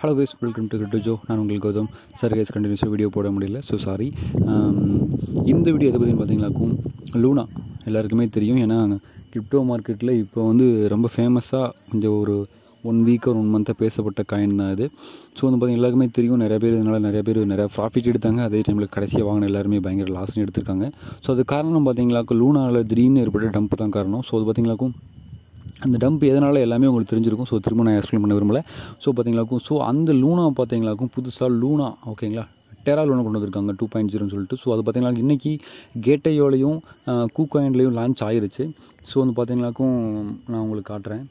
hello guys welcome to கிரிட்டு ஜோ நான் உங்களுக்கு கௌதம் சார் கைஸ் கண்டினியூஸாக வீடியோ போட முடியல ஸோ சாரி இந்த வீடியோ எதை பற்றினு பார்த்தீங்கன்னாக்கும் லூனா எல்லாருக்குமே தெரியும் ஏன்னா கிரிப்டோ மார்க்கெட்டில் இப்போ வந்து ரொம்ப ஃபேமஸாக கொஞ்சம் ஒரு ஒன் வீக் ஒரு ஒன் மந்த்தாக பேசப்பட்ட காயின் தான் இது ஸோ வந்து பார்த்தீங்கன்னா எல்லாருக்குமே தெரியும் நிறைய பேர் இதனால் நிறைய பேர் நிறையா ப்ராஃபிட் எடுத்தாங்க அதே டைமில் கடைசியாக வாங்கின எல்லாருமே பயங்கர லாஸ்னு எடுத்திருக்காங்க ஸோ அது காரணம் பார்த்தீங்களாக்கும் லூனாவில் திடீர்னு ஏற்பட்ட டம்ப் தான் காரணம் ஸோ அது பார்த்தீங்களாக்கும் அந்த டம்ப் எதனால் எல்லாமே உங்களுக்கு தெரிஞ்சிருக்கும் ஸோ திரும்ப நான் எக்ஸ்பிளைன் பண்ண விரும்பல ஸோ பார்த்தீங்களாக்கும் ஸோ அந்த லூனா பார்த்தீங்களாக்கும் புதுசாக லூனா ஓகேங்களா டெரா லூனா கொண்டு வந்திருக்காங்க டூ பாயிண்ட் ஜீரோன்னு சொல்லிட்டு ஸோ அது பார்த்தீங்கன்னா இன்றைக்கி கேட்டையோலையும் கூகாயின்லேயும் லான்ச் ஆயிருச்சு ஸோ வந்து பார்த்தீங்களாக்கும் நான் உங்களுக்கு காட்டுறேன்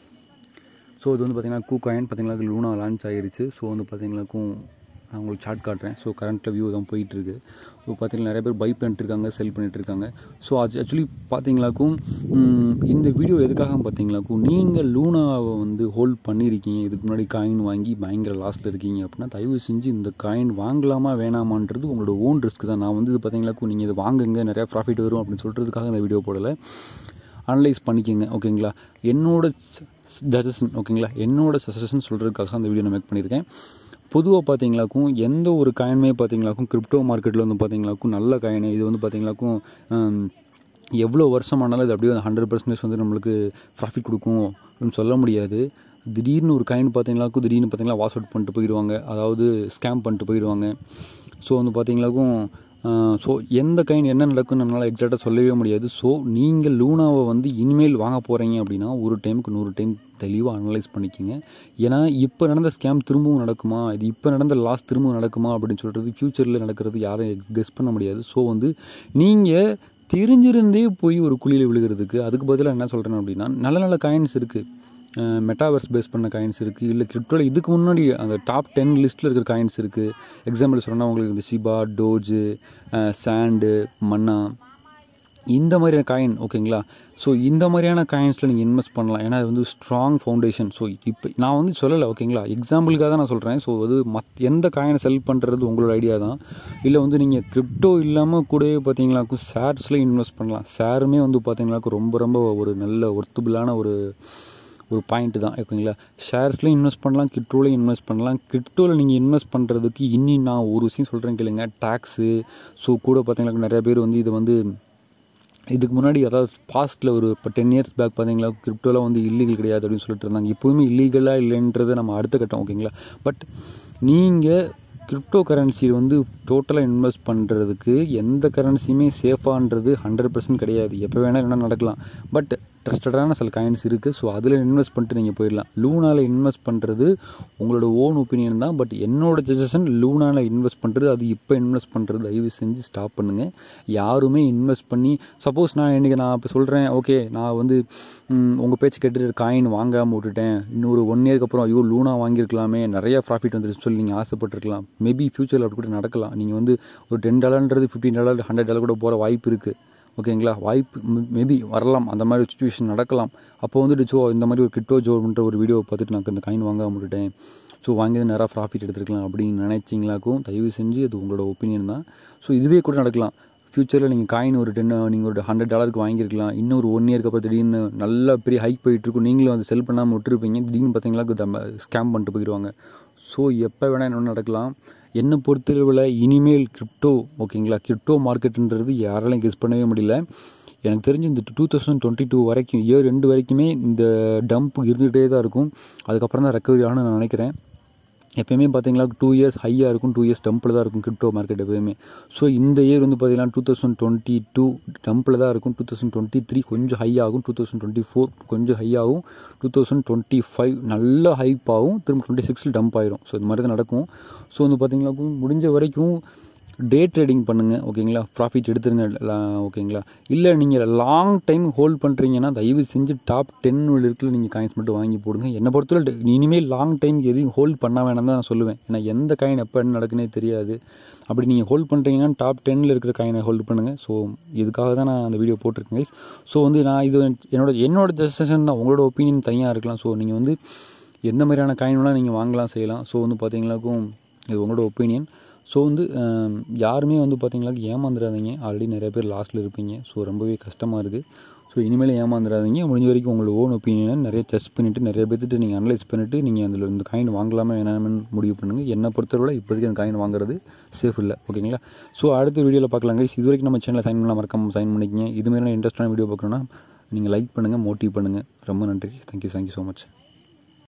ஸோ இது வந்து பார்த்தீங்கன்னா கூ காயின் பார்த்தீங்கன்னா லூனா லான்ச் ஆயிருச்சு ஸோ வந்து பார்த்தீங்கன்னாக்கும் நான் உங்களுக்கு சார்ட் காட்டுறேன் ஸோ கரண்ட்டில் வியூ தான் போயிட்டுருக்கு ஸோ பார்த்தீங்கன்னா நிறைய பேர் பை பண்ணிட்டுருக்காங்க செல் பண்ணிட்டுருக்காங்க ஸோ அது ஆக்சுவலி பார்த்தீங்களாக்கும் இந்த வீடியோ எதுக்காக பார்த்தீங்களாக்கும் நீங்கள் லூனாவை வந்து ஹோல்ட் பண்ணியிருக்கீங்க இதுக்கு முன்னாடி காயின் வாங்கி பயங்கர லாஸில் இருக்கீங்க அப்படின்னா தயவு செஞ்சு இந்த காயின் வாங்கலாமா வேணாமான்றது உங்களோட ஓன் ரிஸ்க் தான் நான் வந்து இது பார்த்தீங்களாக்கும் நீங்கள் இதை வாங்குங்க நிறையா ப்ராஃபிட் வரும் அப்படின்னு சொல்கிறதுக்காக இந்த வீடியோ போடலை அனலைஸ் பண்ணிக்கோங்க ஓகேங்களா என்னோட சஜஷன் ஓகேங்களா என்னோட சஜஷன் சொல்கிறதுக்காக அந்த வீடியோ நான் மேக் பண்ணியிருக்கேன் பொதுவாக பார்த்தீங்களாக்கும் எந்த ஒரு காயினுமே பார்த்தீங்களாக்கும் கிரிப்டோ மார்க்கெட்டில் வந்து பார்த்தீங்களாக்கும் நல்ல காயின் இது வந்து பார்த்தீங்களாக்கும் எவ்வளோ வருஷம் ஆனாலும் இது அப்படியே ஹண்ட்ரட் பர்சன்டேஜ் வந்து நம்மளுக்கு ப்ராஃபிட் கொடுக்கும் அப்படின்னு சொல்ல முடியாது திடீர்னு ஒரு காயின் பார்த்தீங்களாக்கும் திடீர்னு பார்த்தீங்களா வாஷ் அவுட் பண்ணிட்டு போயிடுவாங்க அதாவது ஸ்கேம் பண்ணிட்டு போயிடுவாங்க ஸோ வந்து பார்த்தீங்களாக்கும் ஸோ எந்த கைன் என்ன நடக்கும்னு நம்மளால் எக்ஸாக்டாக சொல்லவே முடியாது ஸோ நீங்கள் லூனாவை வந்து இனிமேல் வாங்க போகிறீங்க அப்படின்னா ஒரு டைமுக்கு நூறு டைம் தெளிவாக அனலைஸ் பண்ணிக்கோங்க ஏன்னா இப்போ நடந்த ஸ்கேம் திரும்பவும் நடக்குமா இது இப்போ நடந்த லாஸ் திரும்பவும் நடக்குமா அப்படின்னு சொல்கிறது ஃப்யூச்சரில் நடக்கிறது யாரும் கெஸ் பண்ண முடியாது ஸோ வந்து நீங்கள் தெரிஞ்சிருந்தே போய் ஒரு குழியில் விழுகிறதுக்கு அதுக்கு பதிலாக என்ன சொல்கிறேன் அப்படின்னா நல்ல நல்ல காயின்ஸ் இருக்குது மெட்டாவர்ஸ் பேஸ் பண்ண காயின்ஸ் இருக்குது இல்லை கிரிப்டோவில் இதுக்கு முன்னாடி அந்த டாப் டென் லிஸ்ட்டில் இருக்கிற காயின்ஸ் இருக்குது எக்ஸாம்பிள் சொன்னால் உங்களுக்கு இந்த சிபா டோஜு சாண்டு மன்னா இந்த மாதிரியான காயின் ஓகேங்களா ஸோ இந்த மாதிரியான காயின்ஸில் நீங்கள் இன்வெஸ்ட் பண்ணலாம் ஏன்னா அது வந்து ஸ்ட்ராங் ஃபவுண்டேஷன் ஸோ இப்போ நான் வந்து சொல்லலை ஓகேங்களா எக்ஸாம்பிளுக்காக தான் நான் சொல்கிறேன் ஸோ அது மத் எந்த காயினை செல் பண்ணுறது உங்களோட ஐடியா தான் இல்லை வந்து நீங்கள் கிரிப்டோ இல்லாமல் கூடவே பார்த்தீங்களாக்கும் ஷேர்ஸில் இன்வெஸ்ட் பண்ணலாம் ஷேருமே வந்து பார்த்தீங்களாக்கும் ரொம்ப ரொம்ப ஒரு நல்ல ஒர்த்தபுளான ஒரு ஒரு பாயிண்ட் தான் ஓகேங்களா ஷேர்ஸ்லையும் இன்வெஸ்ட் பண்ணலாம் கிரிப்டோலையும் இன்வெஸ்ட் பண்ணலாம் கிரிப்டோவில் நீங்கள் இன்வெஸ்ட் பண்ணுறதுக்கு இன்னி நான் ஒரு விஷயம் சொல்கிறேன் கேளுங்க டேக்ஸு ஸோ கூட பார்த்தீங்கன்னா நிறைய பேர் வந்து இது வந்து இதுக்கு முன்னாடி அதாவது பாஸ்ட்டில் ஒரு இப்போ டென் இயர்ஸ் பேக் பார்த்தீங்களா கிரிப்டோலாம் வந்து இல்லீகல் கிடையாது அப்படின்னு சொல்லிட்டு இருந்தாங்க இப்போவுமே இல்லீகலாக இல்லைன்றது நம்ம அடுத்த கட்டம் ஓகேங்களா பட் நீங்கள் கிரிப்டோ கரன்சி வந்து டோட்டலாக இன்வெஸ்ட் பண்ணுறதுக்கு எந்த கரன்சியுமே சேஃபான்றது ஹண்ட்ரட் பர்சன்ட் கிடையாது எப்போ வேணால் என்ன நடக்கலாம் பட் ட்ரஸ்டடான சில காயின்ஸ் இருக்குது ஸோ அதில் இன்வெஸ்ட் பண்ணிட்டு நீங்கள் போயிடலாம் லூனாவில் இன்வெஸ்ட் பண்ணுறது உங்களோட ஓன் ஒப்பீனியன் தான் பட் என்னோட சஜஷன் லூனாவில் இன்வெஸ்ட் பண்ணுறது அது இப்போ இன்வெஸ்ட் பண்ணுறது தயவு செஞ்சு ஸ்டாப் பண்ணுங்கள் யாருமே இன்வெஸ்ட் பண்ணி சப்போஸ் நான் இன்றைக்கி நான் இப்போ சொல்கிறேன் ஓகே நான் வந்து உங்கள் பேச்சு கேட்டுட்டு காயின் வாங்காமல் விட்டுட்டேன் இன்னொரு ஒன் இயருக்கு அப்புறம் ஐயோ லூனா வாங்கியிருக்கலாமே நிறையா ப்ராஃபிட் வந்துருச்சு சொல்லி நீங்கள் ஆசைப்பட்டிருக்கலாம் மேபி ஃப்யூச்சரில் அப்படி கூட நடக்கலாம் நீங்கள் வந்து ஒரு டென் டாலர்ன்றது ஃபிஃப்டீன் டாலர் ஹண்ட்ரட் டாலர் கூட போகிற வாய்ப்பு இருக்குது ஓகேங்களா வாய்ப்பு மேபி வரலாம் அந்த மாதிரி சுச்சுவேஷன் நடக்கலாம் அப்போ வந்துட்டு ஸோ இந்த மாதிரி ஒரு கிரிப்டோ ஜோன்ற ஒரு வீடியோவை பார்த்துட்டு நான் இந்த காயின் வாங்க விட்டுட்டேன் ஸோ வாங்கி நிறையா ப்ராஃபிட் எடுத்துருக்கலாம் அப்படின்னு நினைச்சிங்களாக்கும் தயவு செஞ்சு அது உங்களோட ஒப்பீனியன் தான் ஸோ இதுவே கூட நடக்கலாம் ஃப்யூச்சரில் நீங்கள் காயின் ஒரு டென் நீங்கள் ஒரு ஹண்ட்ரட் டாலருக்கு வாங்கியிருக்கலாம் இன்னொரு ஒன் இயர்க்கு அப்புறம் திடீர்னு நல்ல பெரிய ஹைக் போயிட்டுருக்கும் நீங்களும் வந்து செல் பண்ணாமல் விட்டுருப்பீங்க திடீர்னு பார்த்தீங்களா ஸ்கேம் பண்ணிட்டு போயிடுவாங்க ஸோ எப்போ வேணால் என்ன நடக்கலாம் என்னை பொறுத்தளவில் இனிமேல் கிரிப்டோ ஓகேங்களா கிரிப்டோ மார்க்கெட்டுன்றது யாராலையும் கெஸ் பண்ணவே முடியல எனக்கு தெரிஞ்சு இந்த டூ தௌசண்ட் டுவெண்ட்டி டூ வரைக்கும் இயர் ரெண்டு வரைக்குமே இந்த டம்ப் இருந்துகிட்டே தான் இருக்கும் அதுக்கப்புறம் தான் ரெக்கவரி ஆகணும்னு நான் நினைக்கிறேன் எப்போயுமே பார்த்தீங்களா டூ இயர்ஸ் ஹையாக இருக்கும் டூ இயர்ஸ் டம்பில் தான் இருக்கும் கிரிப்டோ மார்க்கெட் எப்போயுமே ஸோ இந்த இயர் வந்து பார்த்தீங்கன்னா டூ தௌசண்ட் டுவெண்ட்டி டூ டம்பில் தான் இருக்கும் டூ தௌசண்ட் டுவெண்ட்டி த்ரீ கொஞ்சம் ஹை ஆகும் டூ தௌசண்ட் டுவெண்ட்டி ஃபோர் கொஞ்சம் ஹை ஆகும் டூ தௌசண்ட் டுவெண்ட்டி ஃபைவ் நல்ல ஹைப் ஆகும் திரும்ப டுவெண்ட்டி சிக்ஸில் டம்ப் ஆயிரும் ஸோ இது மாதிரி தான் நடக்கும் ஸோ வந்து பார்த்தீங்கன்னா முடிஞ்ச வரைக்கும் டே ட்ரேடிங் பண்ணுங்கள் ஓகேங்களா ப்ராஃபிட் எடுத்துருங்க ஓகேங்களா இல்லை நீங்கள் லாங் டைம் ஹோல்ட் பண்ணுறீங்கன்னா தயவு செஞ்சு டாப் டென் இருக்கிற நீங்கள் காயின்ஸ் மட்டும் வாங்கி போடுங்க என்னை பொறுத்தவரை இனிமேல் லாங் டைம் எதையும் ஹோல்ட் பண்ண வேணாம் தான் நான் சொல்லுவேன் ஏன்னா எந்த காயின் எப்போ என்ன நடக்குன்னே தெரியாது அப்படி நீங்கள் ஹோல்ட் பண்ணுறீங்கன்னா டாப் டென்னில் இருக்கிற காயினை ஹோல்ட் பண்ணுங்கள் ஸோ இதுக்காக தான் நான் அந்த வீடியோ போட்டிருக்கேன் கைஸ் ஸோ வந்து நான் இது என்னோட என்னோட ஜஸ்டிஷன் தான் உங்களோட ஒப்பீனியன் தனியாக இருக்கலாம் ஸோ நீங்கள் வந்து எந்த மாதிரியான காயின் வேணால் நீங்கள் வாங்கலாம் செய்யலாம் ஸோ வந்து பார்த்தீங்களாக்கும் இது உங்களோட ஒப்பீனியன் ஸோ வந்து யாருமே வந்து பார்த்தீங்களா ஏமாந்துடாதீங்க ஆல்ரெடி நிறைய பேர் லாஸ்ட்டில் இருப்பீங்க ஸோ ரொம்பவே கஷ்டமாக இருக்குது ஸோ இனிமேல் ஏமாந்துடாதீங்க முடிஞ்ச வரைக்கும் உங்களோட ஓன் ஒப்பீனியனை நிறைய டெஸ்ட் பண்ணிவிட்டு நிறைய பேர்த்துட்டு நீங்கள் அனலைஸ் பண்ணிவிட்டு நீங்கள் அதில் இந்த காயின் வாங்கலாமா வேணாமன்னு முடிவு பண்ணுங்கள் என்னை பொறுத்தவரை இப்போதைக்கு அந்த காயின் வாங்குறது சேஃப் இல்லை ஓகேங்களா ஸோ அடுத்த வீடியோவில் பார்க்கலாங்க இது வரைக்கும் நம்ம சேனலில் சைன் பண்ணலாம் மறக்காம சைன் பண்ணிக்கங்க இது மாதிரி இன்ட்ரெஸ்டான வீடியோ பார்க்கணுன்னா நீங்கள் லைக் பண்ணுங்கள் மோட்டிவ் பண்ணுங்கள் ரொம்ப நன்றி தேங்க்யூ தேங்க்யூ ஸோ மச்